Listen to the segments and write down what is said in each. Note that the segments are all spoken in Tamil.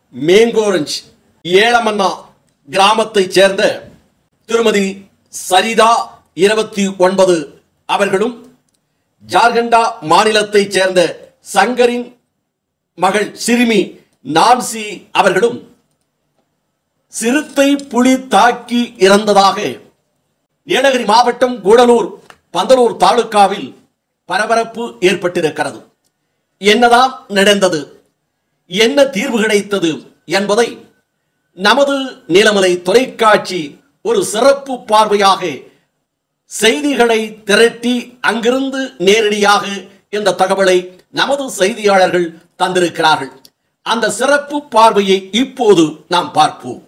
மேங்கோரஞ்ச் ஏலமன்னா கிராமத்தைச் சேர்ந்த திருமதி சரிதா இருபத்தி ஒன்பது அவர்களும் ஜார்க்கண்டா மாநிலத்தைச் சேர்ந்த சங்கரின் மகள் சிறுமி நான்சி அவர்களும் சிறுத்தை புலி தாக்கி இறந்ததாக நீலகிரி மாவட்டம் கூடலூர் பந்தலூர் தாலுகாவில் பரபரப்பு ஏற்பட்டிருக்கிறது என்னதான் நடந்தது என்ன தீர்வு கிடைத்தது என்பதை நமது நீலமலை தொலைக்காட்சி ஒரு சிறப்பு பார்வையாக செய்திகளை திரட்டி அங்கிருந்து நேரடியாக இந்த தகவலை நமது செய்தியாளர்கள் தந்திருக்கிறார்கள் அந்த சிறப்பு பார்வையை இப்போது நாம் பார்ப்போம்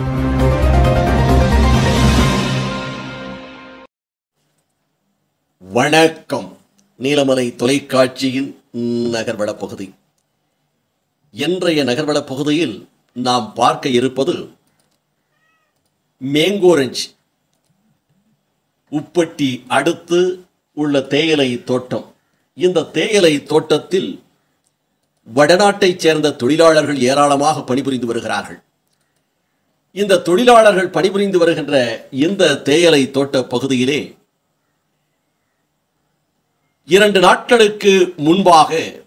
வணக்கம் நீலமலை தொலைக்காட்சியின் நகர்வள பகுதி இன்றைய நகர்வள பகுதியில் நாம் பார்க்க இருப்பது மேங்கோரஞ்ச் உப்பட்டி அடுத்து உள்ள தேயிலை தோட்டம் இந்த தேயிலை தோட்டத்தில் வடநாட்டைச் சேர்ந்த தொழிலாளர்கள் ஏராளமாக பணிபுரிந்து வருகிறார்கள் இந்த தொழிலாளர்கள் பணிபுரிந்து வருகின்ற இந்த தேயிலை தோட்ட பகுதியிலே இரண்டு நாட்களுக்கு முன்பாக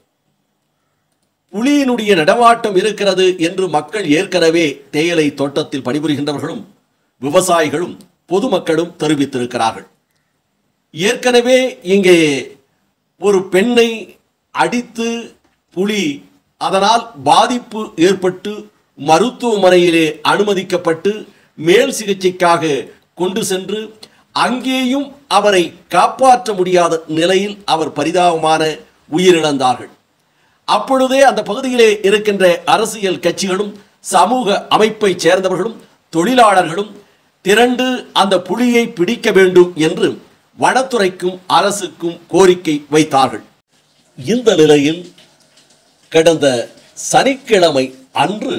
புலியினுடைய நடமாட்டம் இருக்கிறது என்று மக்கள் ஏற்கனவே தேயிலை தோட்டத்தில் பணிபுரிகின்றவர்களும் விவசாயிகளும் பொதுமக்களும் தெரிவித்திருக்கிறார்கள் ஏற்கனவே இங்கே ஒரு பெண்ணை அடித்து புலி அதனால் பாதிப்பு ஏற்பட்டு மருத்துவமனையிலே அனுமதிக்கப்பட்டு மேல் சிகிச்சைக்காக கொண்டு சென்று அங்கேயும் அவரை காப்பாற்ற முடியாத நிலையில் அவர் பரிதாபமான உயிரிழந்தார்கள் அப்பொழுதே அந்த பகுதியிலே இருக்கின்ற அரசியல் கட்சிகளும் சமூக அமைப்பை சேர்ந்தவர்களும் தொழிலாளர்களும் திரண்டு அந்த புலியை பிடிக்க வேண்டும் என்று வனத்துறைக்கும் அரசுக்கும் கோரிக்கை வைத்தார்கள் இந்த நிலையில் கடந்த சனிக்கிழமை அன்று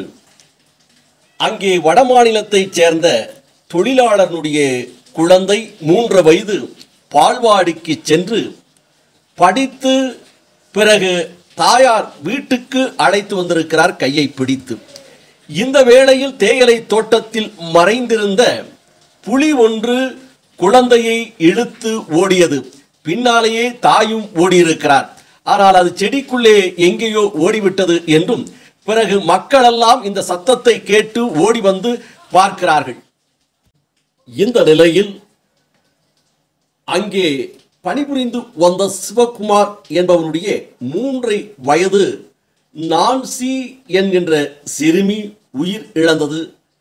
அங்கே வடமாநிலத்தைச் சேர்ந்த தொழிலாளர்களுடைய குழந்தை மூன்று வயது பால்வாடிக்கு சென்று படித்து பிறகு தாயார் வீட்டுக்கு அழைத்து வந்திருக்கிறார் கையை பிடித்து இந்த வேளையில் தேயிலை தோட்டத்தில் மறைந்திருந்த புலி ஒன்று குழந்தையை இழுத்து ஓடியது பின்னாலேயே தாயும் ஓடியிருக்கிறார் ஆனால் அது செடிக்குள்ளே எங்கேயோ ஓடிவிட்டது என்றும் பிறகு மக்களெல்லாம் இந்த சத்தத்தை கேட்டு ஓடி வந்து பார்க்கிறார்கள் இந்த நிலையில் அங்கே பணிபுரிந்து வந்த சிவகுமார் என்பவனுடைய மூன்றை வயது நான்சி என்கின்ற சிறுமி உயிர் இழந்தது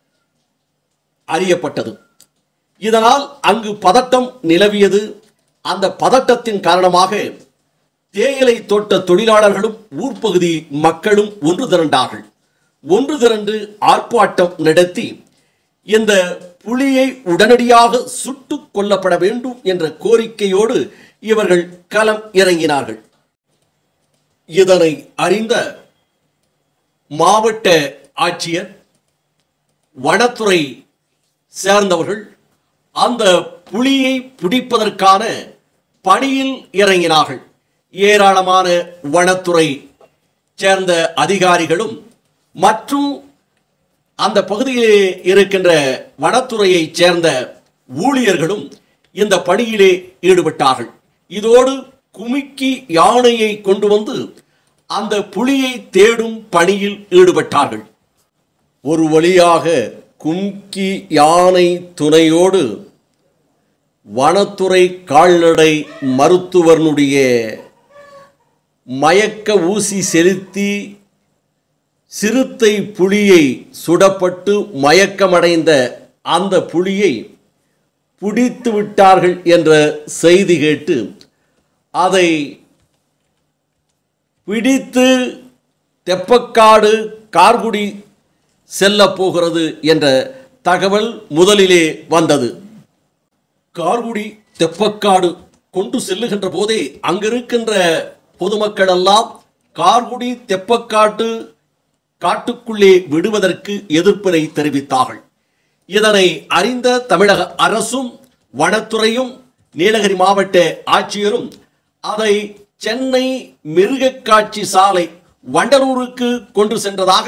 அறியப்பட்டது இதனால் அங்கு பதட்டம் நிலவியது அந்த பதட்டத்தின் காரணமாக தேயிலை தோட்ட தொழிலாளர்களும் ஊர்ப்பகுதி மக்களும் ஒன்று திரண்டார்கள் ஒன்று திரண்டு ஆர்ப்பாட்டம் நடத்தி இந்த புலியை உடனடியாக சுட்டுக் கொல்லப்பட வேண்டும் என்ற கோரிக்கையோடு இவர்கள் களம் இறங்கினார்கள் இதனை அறிந்த மாவட்ட ஆட்சியர் வனத்துறை சேர்ந்தவர்கள் அந்த புலியை பிடிப்பதற்கான பணியில் இறங்கினார்கள் ஏராளமான வனத்துறை சேர்ந்த அதிகாரிகளும் மற்றும் அந்த பகுதியிலே இருக்கின்ற வனத்துறையைச் சேர்ந்த ஊழியர்களும் இந்த பணியிலே ஈடுபட்டார்கள் இதோடு குமிக்கி யானையை கொண்டு வந்து அந்த புலியை தேடும் பணியில் ஈடுபட்டார்கள் ஒரு வழியாக கும்கி யானை துணையோடு வனத்துறை கால்நடை மருத்துவனுடைய மயக்க ஊசி செலுத்தி சிறுத்தை புலியை சுடப்பட்டு மயக்கமடைந்த அந்த புலியை பிடித்து விட்டார்கள் என்ற செய்தி கேட்டு அதை பிடித்து தெப்பக்காடு கார்குடி செல்ல போகிறது என்ற தகவல் முதலிலே வந்தது கார்குடி தெப்பக்காடு கொண்டு செல்லுகின்ற போதே அங்கிருக்கின்ற பொதுமக்கள் எல்லாம் கார்குடி தெப்பக்காட்டு காட்டுக்குள்ளே விடுவதற்கு எதிர்ப்பினை தெரிவித்தார்கள் இதனை அறிந்த தமிழக அரசும் வனத்துறையும் நீலகிரி மாவட்ட ஆட்சியரும் அதை சென்னை மிருகக்காட்சி சாலை வண்டலூருக்கு கொண்டு சென்றதாக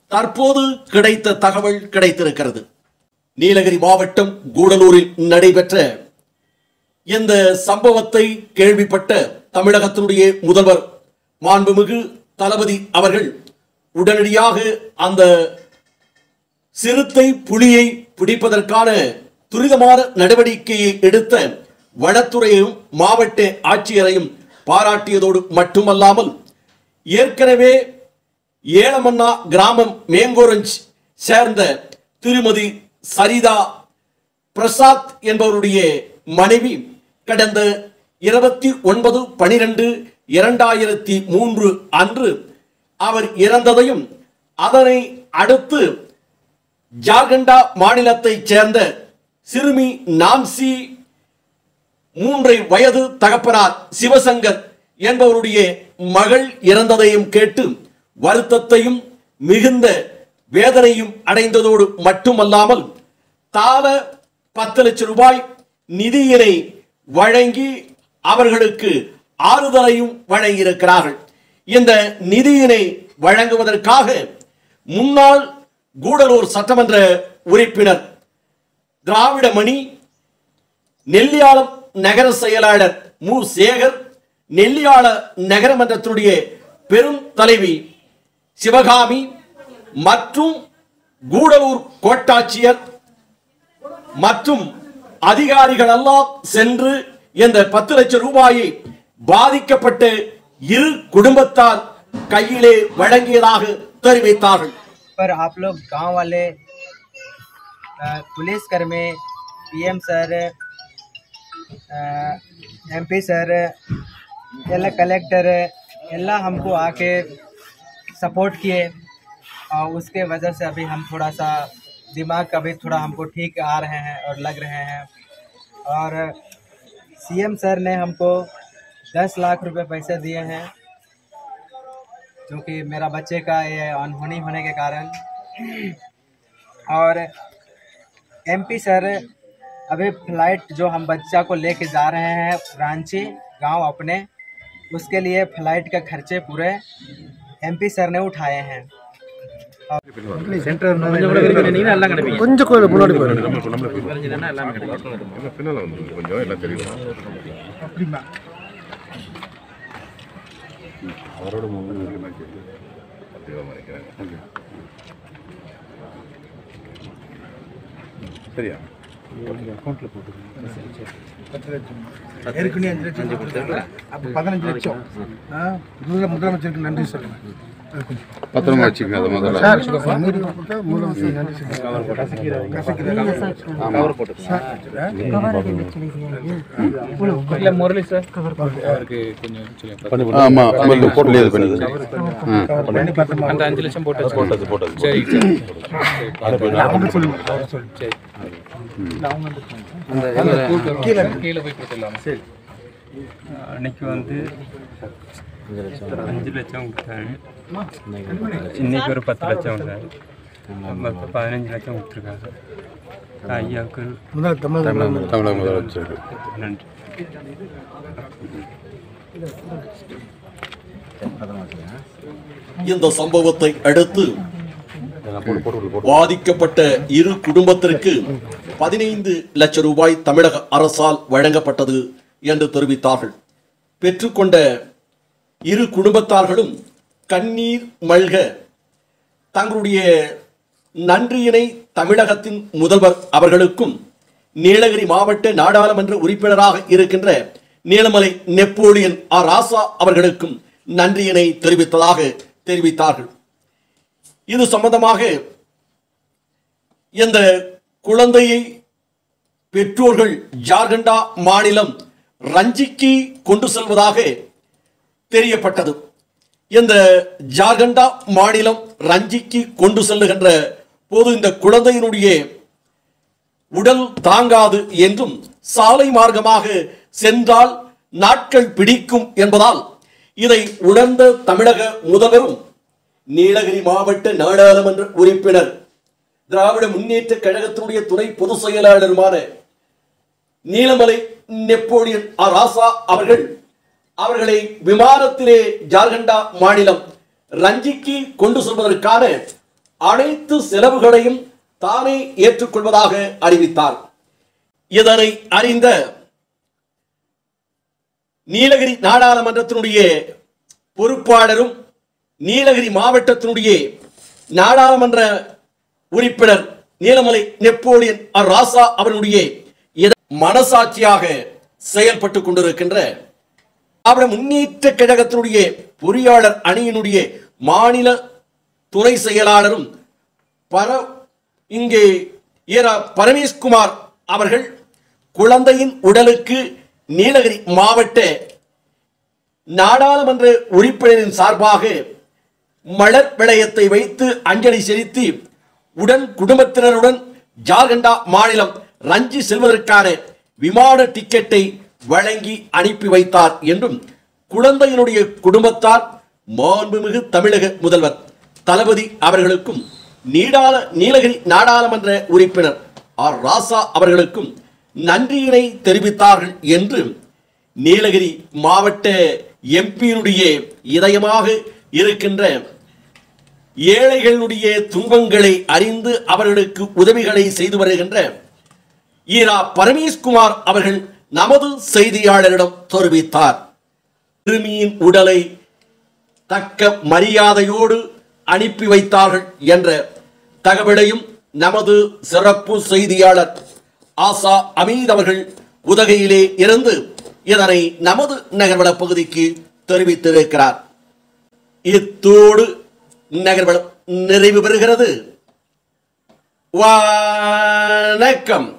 தற்போது கிடைத்த தகவல் கிடைத்திருக்கிறது நீலகிரி மாவட்டம் கூடலூரில் நடைபெற்ற இந்த சம்பவத்தை கேள்விப்பட்ட தமிழகத்தினுடைய முதல்வர் மாண்புமிகு தளபதி அவர்கள் உடனடியாக அந்த சிறுத்தை புலியை பிடிப்பதற்கான துரிதமான நடவடிக்கையை எடுத்த வனத்துறையையும் மாவட்ட ஆட்சியரையும் பாராட்டியதோடு மட்டுமல்லாமல் ஏற்கனவே ஏலமன்னா கிராமம் மேங்கோரஞ்ச் சேர்ந்த திருமதி சரிதா பிரசாத் என்பவருடைய மனைவி கடந்த இருபத்தி ஒன்பது பனிரெண்டு இரண்டாயிரத்தி மூன்று அன்று அவர் இறந்ததையும் அதனை அடுத்து ஜார்க்கண்டா மாநிலத்தைச் சேர்ந்த சிறுமி நாம்சி மூன்றை வயது தகப்பனார் சிவசங்கர் என்பவருடைய மகள் இறந்ததையும் கேட்டு வருத்தத்தையும் மிகுந்த வேதனையும் அடைந்ததோடு மட்டுமல்லாமல் தாள பத்து லட்சம் ரூபாய் நிதியினை வழங்கி அவர்களுக்கு ஆறுதலையும் வழங்கியிருக்கிறார்கள் இந்த நிதியினை வழங்குவதற்காக முன்னாள் கூடலூர் சட்டமன்ற உறுப்பினர் திராவிடமணி நெல்லியாளம் நகர செயலாளர் மு சேகர் நெல்லியாள நகரமன்றத்தினுடைய பெரும் தலைவி சிவகாமி மற்றும் கூடலூர் கோட்டாட்சியர் மற்றும் அதிகாரிகள் எல்லாம் சென்று இந்த பத்து லட்சம் ரூபாயை பாதிக்கப்பட்ட இரு குடும்பத்தார் கையிலே வழங்கியதாக தெரிவித்தார்கள் पर आप लोग गांव वाले अ, पुलिस कर्मी पीएम सर एमपी सर ಎಲ್ಲ कलेक्टर ಎಲ್ಲ हमको आके सपोर्ट किए और उसके वजह से अभी हम थोड़ा सा दिमाग अभी थोड़ा हमको ठीक आ रहे हैं और लग रहे हैं और सीएम सर ने हमको दस लाख रुपए पैसे दिए हैं क्योंकि मेरा बच्चे का ये अनहोनी होने के कारण और एमपी सर अभी फ्लाइट जो हम बच्चा को लेके जा रहे हैं रांची गांव अपने उसके लिए फ्लाइट का खर्चे पूरे एमपी सर ने उठाए हैं கொஞ்சம் கோயில் முன்னாடி போயிருங்க பின்னால் வந்து கொஞ்சம் எல்லாம் தெரியும் அவரோட மூவி அதிகமாக நினைக்கிறேன் சரியா ஏற்கனவே அஞ்சு லட்சம் கொடுத்தாங்க. அப்ப பதினஞ்சு லட்சம் ஆ, முதல்ல முதலமைச்சருக்கு நன்றி சொல்லுங்க அது கொஞ்சம். பத்திரமா வச்சுக்கோங்க அதை முதல்ல சார், மீதி கொடுத்தா முதலமைச்சருக்கு நன்றி சொல்லுங்க. கசிக்கிறார். சார், ஆமாம் போட்டு இது பண்ணி பண்ணி பத்திரமா அந்த அஞ்சு லட்சம் போட்டு போட்டது போட்டது சரி சரி அவங்க சொல்லுங்க அவர் சொல்லுங்க. கீழே கீழே போய் கொடுத்துடலாம் சரி அன்னைக்கு வந்து அஞ்சு லட்சம் கொடுத்தாரு இன்னைக்கு ஒரு பத்து லட்சம் கொடுத்தாரு மொத்தம் பதினஞ்சு லட்சம் கொடுத்துருக்காங்க ஐயாவுக்கு முதல் தமிழ் தமிழக முதலமைச்சருக்கு நன்றி இந்த சம்பவத்தை அடுத்து பாதிக்கப்பட்ட இரு குடும்பத்திற்கு பதினைந்து லட்சம் ரூபாய் தமிழக அரசால் வழங்கப்பட்டது என்று தெரிவித்தார்கள் பெற்றுக்கொண்ட இரு குடும்பத்தார்களும் கண்ணீர் மல்க தங்களுடைய நன்றியினை தமிழகத்தின் முதல்வர் அவர்களுக்கும் நீலகிரி மாவட்ட நாடாளுமன்ற உறுப்பினராக இருக்கின்ற நீலமலை நெப்போலியன் ஆர் ராசா அவர்களுக்கும் நன்றியினை தெரிவித்ததாக தெரிவித்தார்கள் இது சம்பந்தமாக இந்த குழந்தையை பெற்றோர்கள் ஜார்க்கண்டா மாநிலம் ரஞ்சிக்கு கொண்டு செல்வதாக தெரியப்பட்டது இந்த ஜார்க்கண்டா மாநிலம் ரஞ்சிக்கு கொண்டு செல்லுகின்ற போது இந்த குழந்தையினுடைய உடல் தாங்காது என்றும் சாலை மார்க்கமாக சென்றால் நாட்கள் பிடிக்கும் என்பதால் இதை உணர்ந்த தமிழக முதல்வரும் நீலகிரி மாவட்ட நாடாளுமன்ற உறுப்பினர் திராவிட முன்னேற்ற கழகத்தினுடைய துணை பொதுச் செயலாளருமான நீலமலை நெப்போலியன் ஆர் ராசா அவர்கள் அவர்களை விமானத்திலே ஜார்க்கண்டா மாநிலம் ரஞ்சிக்கு கொண்டு செல்வதற்கான அனைத்து செலவுகளையும் தானே ஏற்றுக்கொள்வதாக அறிவித்தார் இதனை அறிந்த நீலகிரி நாடாளுமன்றத்தினுடைய பொறுப்பாளரும் நீலகிரி மாவட்டத்தினுடைய நாடாளுமன்ற உறுப்பினர் நீலமலை நெப்போலியன் ஆர் ராசா அவர்களுடைய இத- மனசாட்சியாக செயல்பட்டுக் கொண்டிருக்கின்ற திராவிட முன்னேற்ற கழகத்தினுடைய பொறியாளர் அணியினுடைய மாநில துணை செயலாளரும் பர இங்கே ஈரா பரமேஷ்குமார் அவர்கள் குழந்தையின் உடலுக்கு நீலகிரி மாவட்ட நாடாளுமன்ற உறுப்பினரின் சார்பாக மலர் விளையத்தை வைத்து அஞ்சலி செலுத்தி உடன் குடும்பத்தினருடன் ஜார்க்கண்டா மாநிலம் ரஞ்சி செல்வதற்கான விமான டிக்கெட்டை வழங்கி அனுப்பி வைத்தார் என்றும் குழந்தையினுடைய குடும்பத்தார் மாண்புமிகு தமிழக முதல்வர் தளபதி அவர்களுக்கும் நீடால நீலகிரி நாடாளுமன்ற உறுப்பினர் ஆர் ராசா அவர்களுக்கும் நன்றியினை தெரிவித்தார்கள் என்று நீலகிரி மாவட்ட எம்பியினுடைய இதயமாக இருக்கின்ற ஏழைகளுடைய துன்பங்களை அறிந்து அவர்களுக்கு உதவிகளை செய்து வருகின்ற ஈரா பரமேஷ்குமார் அவர்கள் நமது செய்தியாளரிடம் தெரிவித்தார் சிறுமியின் உடலை தக்க மரியாதையோடு அனுப்பி வைத்தார்கள் என்ற தகவலையும் நமது சிறப்பு செய்தியாளர் ஆசா அமீத் அவர்கள் உதகையிலே இருந்து இதனை நமது நகர்வள பகுதிக்கு தெரிவித்திருக்கிறார் இத்தோடு நகர்வளம் நிறைவு பெறுகிறது வணக்கம்